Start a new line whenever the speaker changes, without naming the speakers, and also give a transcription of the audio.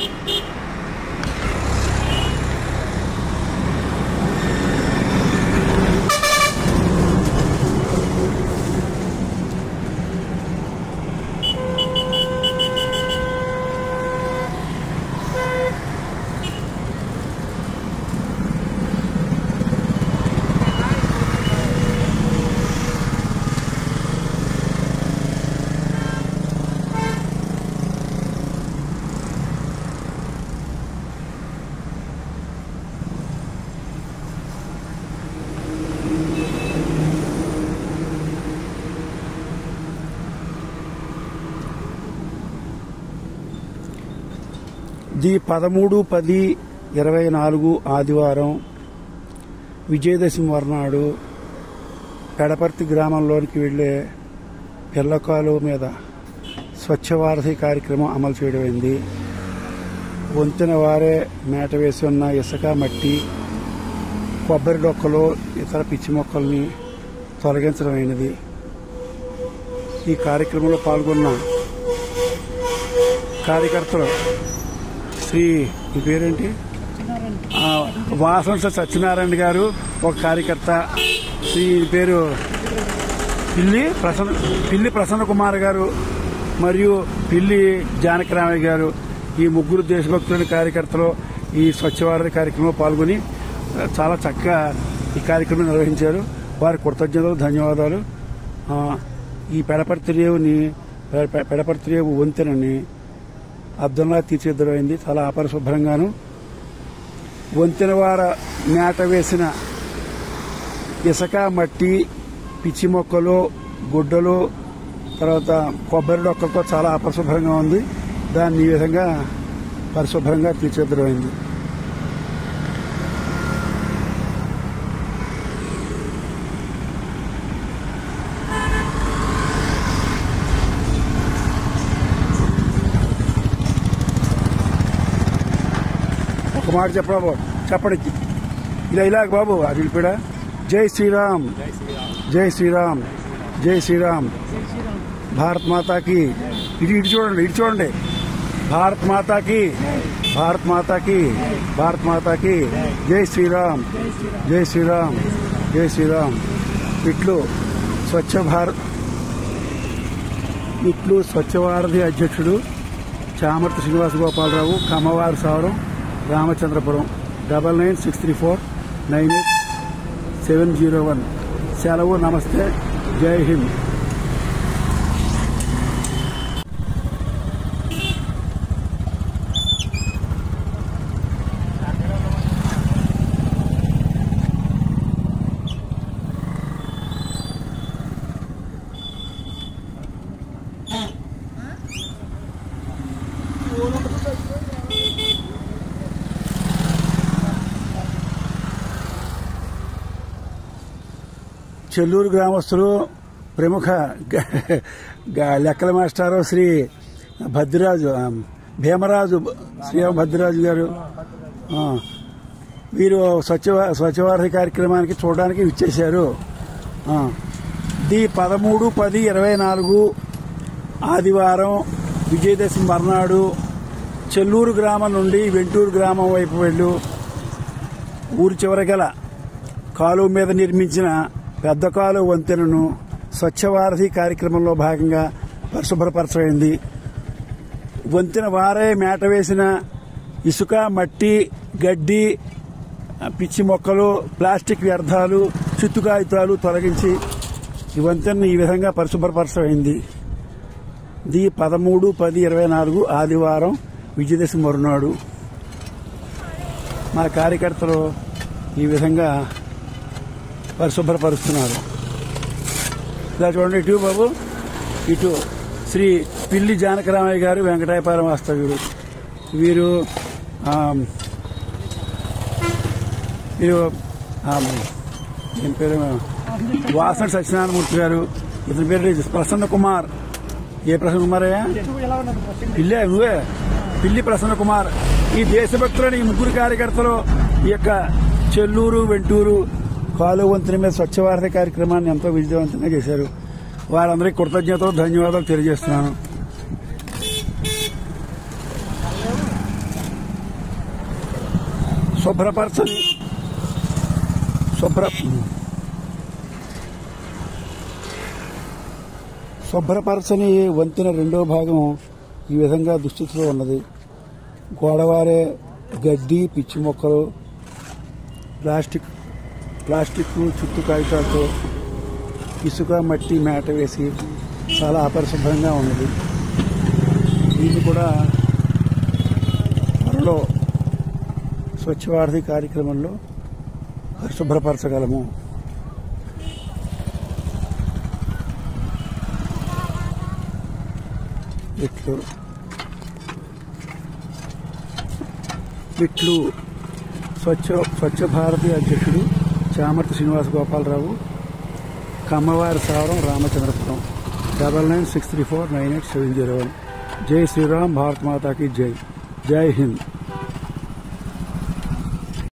the పదమూడు పది ఇరవై నాలుగు ఆదివారం విజయదశమి మర్నాడు పెడపర్తి గ్రామంలోనికి వెళ్లే పిల్లకాలు మీద స్వచ్ఛ వారధి కార్యక్రమం అమలు చేయడమైంది వంతెన వారే మేట వేసి ఉన్న ఇసుక మట్టి కొబ్బరి డొక్కలు ఇతర పిచ్చి మొక్కల్ని తొలగించడమైనది ఈ కార్యక్రమంలో పాల్గొన్న కార్యకర్తలు శ్రీ ఈ పేరేంటి ఆ, వాసంస సత్యనారాయణ గారు ఒక కార్యకర్త శ్రీ ఈ పేరు పిల్లి ప్రసన్న పిల్లి ప్రసన్న కుమార్ గారు మరియు పిల్లి జానకరామయ్య గారు ఈ ముగ్గురు దేశభక్తులైన కార్యకర్తలు ఈ స్వచ్ఛ భారత్ కార్యక్రమంలో పాల్గొని ఆ, చాలా చక్కగా ఈ కార్యక్రమం నిర్వహించారు వారి కృతజ్ఞతలు ధన్యవాదాలు ఆ, ఈ పెడపర్తి రేవుని పె- పెడపర్తి రేవు వంతెనని అద్దంలా తీర్చిదిద్దమైంది చాలా అపరిశుభ్రంగాను వంతెన వార మేట వేసిన ఇసుక మట్టి పిచ్చి మొక్కలు గుడ్డలు తర్వాత కొబ్బరి డొక్కలతో చాలా అపరిశుభ్రంగా ఉంది దాన్ని ఈ విధంగా పరిశుభ్రంగా తీర్చిదిద్దమైంది ఒక మాట చెప్పరా బాబు చెప్పండి ఇలా ఇలా బాబు అది వెళ్ళిపోయా జై శ్రీరామ్ జై శ్రీరామ్ జై శ్రీరామ్ భారత్ మాతాకి ఇటు ఇటు చూడండి ఇటు చూడండి భారత్ మాతాకి భారత్ మాతాకి భారత్ మాతాకి జై శ్రీరామ్ జై శ్రీరామ్ జై శ్రీరామ్ ఇట్లు స్వచ్ఛ భారత్ ఇట్లు స్వచ్ఛ భారతి అధ్యక్షుడు Chamarthi Srinivasa Gopalarao Kammavari Savaram Ramachandrapuram double nine six three four nine eight seven zero one సెలవు నమస్తే జై హింద్ చెల్లూరు గ్రామస్తులు ప్రముఖ గ- గ- లెక్కల మాస్టారు శ్రీ భద్రరాజు ఆ, భీమరాజు శ్రీరామ భద్రరాజు గారు ఆ, వీరు స్వచ్ఛ స్వచ్ఛభారతి కార్యక్రమానికి చూడడానికి ఇచ్చేశారు ఆ, ది పదమూడు పది ఇరవై నాలుగు ఆదివారం విజయదశమి మర్నాడు చెల్లూరు గ్రామం నుండి వెంటూరు గ్రామం వైపు వెళ్ళు ఊరి చివరగల కాలువ మీద నిర్మించిన పెద్ద కాలువ వంతెనను స్వచ్ఛ భారతి కార్యక్రమంలో భాగంగా పరిశుభ్రపరచమైంది వంతెన వారే మేట వేసిన ఇసుక మట్టి గడ్డి ఆ, పిచ్చి మొక్కలు ప్లాస్టిక్ వ్యర్థాలు చిత్తు కాగితాలు తొలగించి ఈ వంతెన ఈ విధంగా పరిశుభ్రపరచమైంది ది పదమూడు పది ఇరవై నాలుగు ఆదివారం విజయదశమి మరునాడు మా కార్యకర్తలు ఈ విధంగా పరిశుభ్రపరుస్తున్నారు ఇలా చూడండి ఇటు బాబు ఇటు శ్రీ పిల్లి జానకరామయ్య గారు వెంకటాయపాలెం వాస్తవ్యుడు వీరు ఆ, వీరు ఆ, ఏం పేరు వాసన సత్యనారాయణమూర్తి గారు ఇతని పేరు ప్రసన్న కుమార్ ఏ ప్రసన్న కుమార్ అయ్యా పిల్లే నువ్వే పిల్లి ప్రసన్న కుమార్ ఈ దేశభక్తులని ఈ ముగ్గురు కార్యకర్తలు ఈ యొక్క చెల్లూరు వెంటూరు కాలువ వంతెన మీద స్వచ్ఛ భారత కార్యక్రమాన్ని ఎంతో విజయవంతంగా చేశారు వారందరికీ కృతజ్ఞతలు ధన్యవాదాలు తెలియజేస్తున్నాను శుభ్రపరచని శుభ్ర శుభ్రపరచని వంతెన రెండో భాగం ఈ విధంగా దుస్థితిలో ఉన్నది గోడవారే గడ్డి పిచ్చి మొక్కలు ప్లాస్టిక్ ప్లాస్టిక్ చుట్టూ కాగితాలతో ఇసుక మట్టి మేట వేసి చాలా అపరిశుభ్రంగా ఉన్నది దీన్ని కూడా త్వరలో స్వచ్ఛ భారతి కార్యక్రమంలో పరిశుభ్రపరచగలము ఇట్లు ఇట్లు స్వచ్ఛ స్వచ్ఛ భారతి అధ్యక్షుడు Chamarthi Srinivasa Gopalarao Kammavari Savaram Ramachandrapuram double nine six three four nine eight seven zero one జై శ్రీరామ్ భారత్ మాతాకి జై జై హింద్